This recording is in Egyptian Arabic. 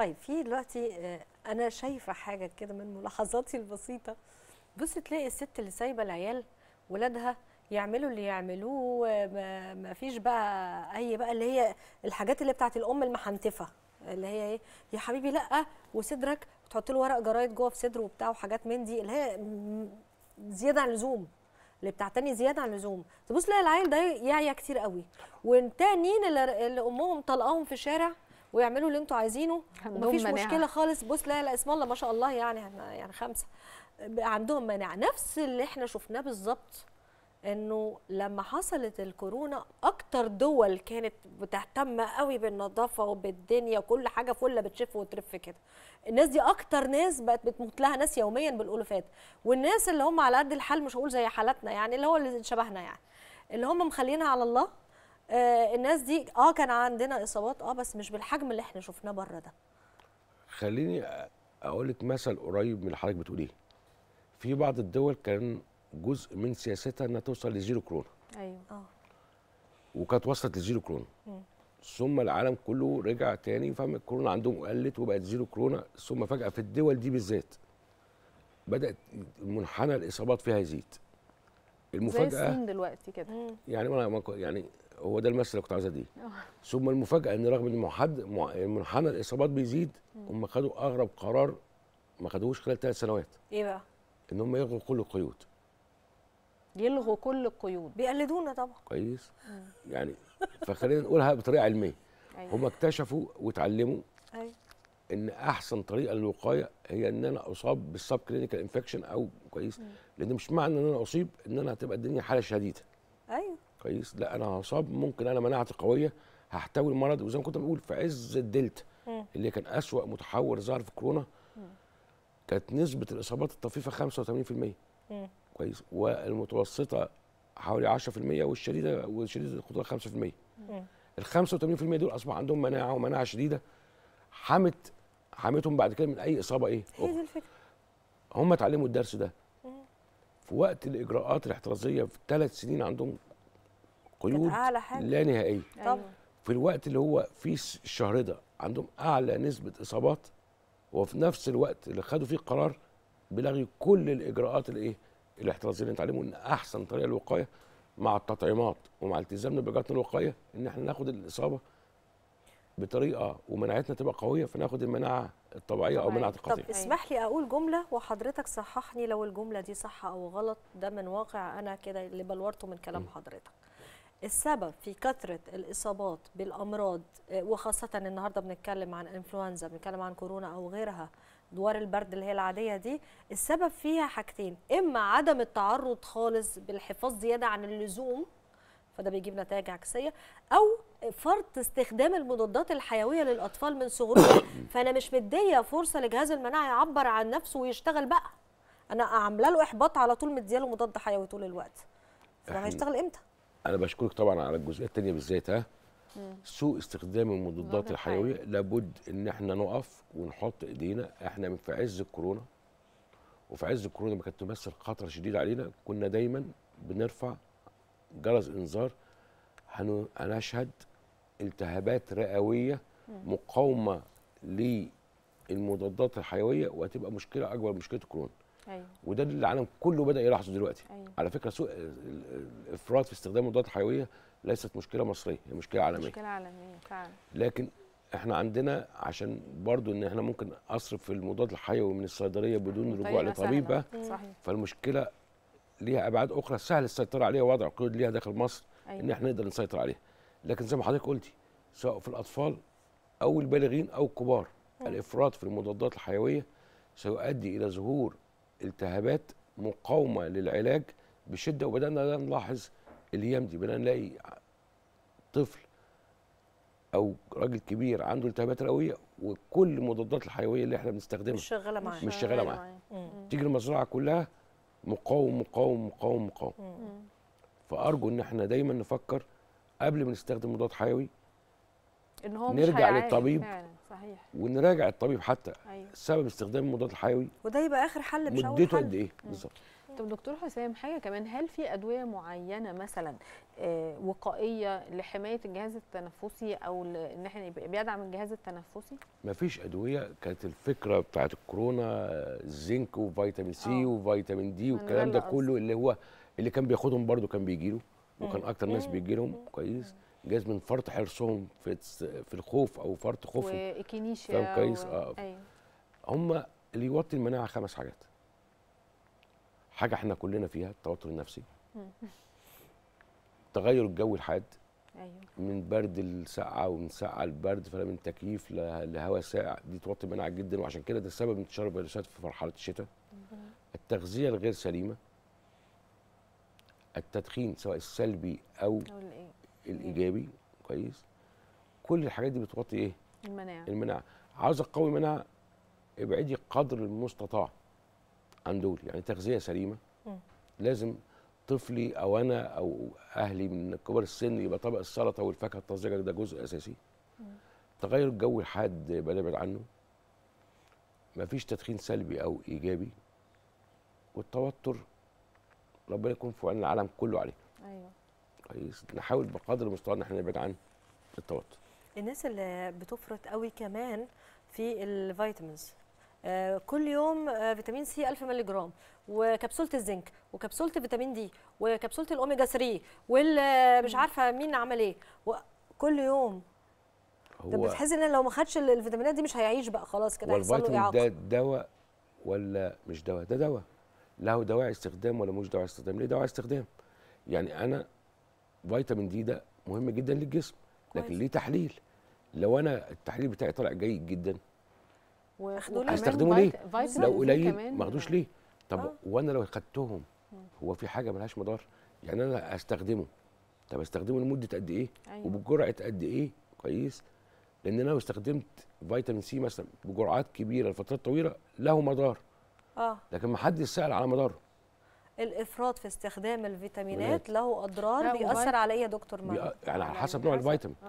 طيب في دلوقتي آه، انا شايفه حاجه كده من ملاحظاتي البسيطه بص تلاقي الست اللي سايبه العيال ولادها يعملوا اللي يعملوه آه، ما, ما فيش بقى اي بقى اللي هي الحاجات اللي بتاعت الام المحنتفه اللي هي ايه يا حبيبي لا وصدرك تحط له ورق جرايد جوه في صدره وبتاع وحاجات من دي اللي هي م- زياده عن اللزوم اللي بتعتني زياده عن اللزوم تبص تلاقي العيل ده يعيا كتير قوي والتانيين اللي, اللي امهم طلقاهم في الشارع ويعملوا اللي انتوا عايزينه عندهم ومفيش مناعة. مشكله خالص بص لا لا اسم الله ما شاء الله يعني احنا يعني خمسه بقى عندهم مناعه نفس اللي احنا شفناه بالظبط انه لما حصلت الكورونا اكتر دول كانت بتهتم قوي بالنظافه وبالدنيا وكل حاجه فله بتشف وترف كده الناس دي اكتر ناس بقت بتموت لها ناس يوميا بالالوفات والناس اللي هم على قد الحال مش هقول زي حالاتنا يعني اللي هو اللي شبهنا يعني اللي هم مخلينها على الله آه الناس دي اه كان عندنا اصابات اه بس مش بالحجم اللي احنا شفناه بره ده خليني اقول لك مثل قريب من اللي حضرتك بتقوليه في بعض الدول كان جزء من سياستها انها توصل لزيرو كورونا ايوه اه وكانت وصلت لزيرو كورونا ثم العالم كله رجع تاني فاهم الكورونا عندهم قلت وبقت زيرو كورونا ثم فجاه في الدول دي بالذات بدات منحنى الاصابات فيها يزيد زي المفاجاه الصين دلوقتي كده يعني ما ما كو- يعني هو ده المثل اللي كنت عايز اديه ثم المفاجاه ان رغم ان محد مع- منحنى الاصابات بيزيد هم خدوا اغرب قرار ما خدوهوش خلال ثلاث سنوات ايه بقى ان هم يلغوا كل القيود يلغوا كل القيود بيقلدونا طبعا كويس يعني فخلينا نقولها بطريقه علميه أيوة. هم اكتشفوا واتعلموا ايوه ان احسن طريقه للوقايه هي ان انا اصاب بالسب كلينيكال انفكشن او كويس لان مش معنى ان انا اصيب ان انا هتبقى الدنيا حاله شديده ايوه كويس لا انا هصاب ممكن انا مناعتي قويه هحتوي المرض وزي ما كنت بقول في عز الدلتا مم. اللي كان اسوا متحور ظهر في كورونا كانت نسبه الاصابات الطفيفه 85% مم. كويس والمتوسطه حوالي 10% والشديده والشديده الخطوره 5% مم. ال 85% دول اصبح عندهم مناعه ومناعه شديده حمت حمتهم بعد كده من اي اصابه ايه هي أخرى. دي الفكره هم اتعلموا الدرس ده في وقت الاجراءات الاحترازيه في ثلاث سنين عندهم قيود أعلى حاجة. لا نهائيه طب في الوقت اللي هو فيه الس- الشهر ده عندهم اعلى نسبه اصابات وفي نفس الوقت اللي خدوا فيه قرار بلغي كل الاجراءات الايه الاحترازيه اللي اتعلموا ان احسن طريقه للوقايه مع التطعيمات ومع التزامنا باجراءات الوقايه ان احنا ناخد الاصابه بطريقه ومناعتنا تبقى قويه فناخد المناعه الطبيعيه او طبيعية. مناعه طب القطيع اسمح لي اقول جمله وحضرتك صححني لو الجمله دي صح او غلط ده من واقع انا كده اللي بلورته من كلام حضرتك السبب في كثره الاصابات بالامراض آه، وخاصه النهارده بنتكلم عن انفلونزا بنتكلم عن كورونا او غيرها دوار البرد اللي هي العاديه دي السبب فيها حاجتين اما عدم التعرض خالص بالحفاظ زياده عن اللزوم فده بيجيب نتائج عكسيه او فرط استخدام المضادات الحيويه للاطفال من صغرهم فانا مش مديه فرصه لجهاز المناعه يعبر عن نفسه ويشتغل بقى انا عامله له احباط على طول مدياله مضاد حيوي طول الوقت فهو إحنا- هيشتغل امتى انا بشكرك طبعا على الجزئيه الثانيه بالذات ها سوء استخدام المضادات المضادات الحيويه لابد ان احنا نقف ونحط ايدينا احنا من في عز الكورونا وفي عز الكورونا ما كانت تمثل خطر شديد علينا كنا دايما بنرفع جرس انذار هن- هنشهد التهابات رئويه مقاومه للمضادات الحيويه وهتبقى مشكله اكبر من مشكله الكورونا ايوه وده اللي العالم كله بدا يلاحظه دلوقتي أيوة. على فكره سوء ال- ال- الافراط في استخدام المضادات الحيويه ليست مشكله مصريه هي مشكله عالميه مشكله عالميه فعلا لكن احنا عندنا عشان برضو ان احنا ممكن اصرف في المضاد الحيوي من الصيدليه بدون رجوع بطريقة لطبيب سهلة. بقى، صحيح فالمشكله ليها ابعاد اخرى سهل السيطره عليها ووضع قيود ليها داخل مصر أيوة. ان احنا نقدر نسيطر عليها لكن زي ما حضرتك قلتي سواء في الاطفال او البالغين او الكبار الافراط في المضادات الحيويه سيؤدي الى ظهور التهابات مقاومه للعلاج بشده وبدانا ده نلاحظ الايام دي بدانا نلاقي طفل او راجل كبير عنده التهابات رئويه وكل المضادات الحيويه اللي احنا بنستخدمها مش شغاله معاه مش شغالة معاه. تيجي المزرعه كلها مقاوم مقاوم مقاوم مقاوم فارجو ان احنا دايما نفكر قبل ما نستخدم مضاد حيوي ان هو مش نرجع هيعالج للطبيب. فعلا صحيح ونراجع الطبيب حتى ايوه سبب استخدام المضاد الحيوي وده يبقى اخر حل مش اول مدته حل قد ايه بالظبط طب دكتور حسام حاجه كمان هل في ادويه معينه مثلا آه، وقائيه لحمايه الجهاز التنفسي او ل- ان احنا يبقى بيدعم الجهاز التنفسي ما فيش ادويه كانت الفكره بتاعت الكورونا آه، الزنك وفيتامين سي آه. وفيتامين دي أنا والكلام ده ده اللي كله اللي هو اللي كان بياخدهم برضو كان بيجيله وكان مم. اكتر ناس مم. بيجيلهم كويس جاز من فرط حرصهم في الس- في الخوف او فرط خوفهم وايكينيشيا فاهم كويس؟ و... آه. ايوه هم اللي يوطي المناعه خمس حاجات حاجه احنا كلنا فيها التوتر النفسي مم. تغير الجو الحاد ايوه من برد لسقعه ومن سقعه لبرد فلا من تكييف له- لهواء ساقع دي توطي المناعه جدا وعشان كده ده سبب انتشار الفيروسات في مرحله الشتاء التغذيه الغير سليمه التدخين سواء السلبي او او الايه الايجابي كويس كل الحاجات دي بتوطي ايه المناعه المناعه عاوز اقوي مناعه ابعدي قدر المستطاع عن دول يعني تغذيه سليمه مم. لازم طفلي او انا او اهلي من كبار السن يبقى طبق السلطه والفاكهه الطازجه ده جزء اساسي تغير الجو الحاد يبقى نبعد عنه مفيش تدخين سلبي او ايجابي والتوتر ربنا يكون في عون العالم كله عليه ايوه كويس نحاول بقدر المستطاع ان احنا نبعد عن التوتر الناس اللي بتفرط قوي كمان في الفيتامينز آه كل يوم آه فيتامين سي 1000 مللي جرام وكبسوله الزنك وكبسوله فيتامين دي وكبسوله الاوميجا 3 والمش عارفه مين عمل ايه كل يوم ده هو بتحس ان لو ما خدش ال- الفيتامينات دي مش هيعيش بقى خلاص كده هو هيحصل له الفيتامين ده اعاقه دواء ولا مش دواء ده دواء له دواعي استخدام ولا مش دواعي استخدام ليه دواعي استخدام يعني انا فيتامين دي ده مهم جدا للجسم لكن كويس. ليه تحليل لو انا التحليل بتاعي طلع جيد جدا و- أخدوا وكمان هستخدمه ليه؟ فيت- فيتامين لو سي قليل كمان ما اخدوش ليه طب آه. وانا لو خدتهم هو في حاجه ملهاش مدار يعني انا استخدمه طب استخدمه لمده قد ايه ايوه وبجرعه قد ايه كويس لان انا لو استخدمت فيتامين سي مثلا بجرعات كبيره لفترات طويله له مدار اه لكن ما حدش سال على مداره الافراط في استخدام الفيتامينات فيتامينات. له اضرار لا، بيأثر وفيت- على ايه يا دكتور بيق- مرة؟ يعني على على حسب نوع حسب- الفيتامين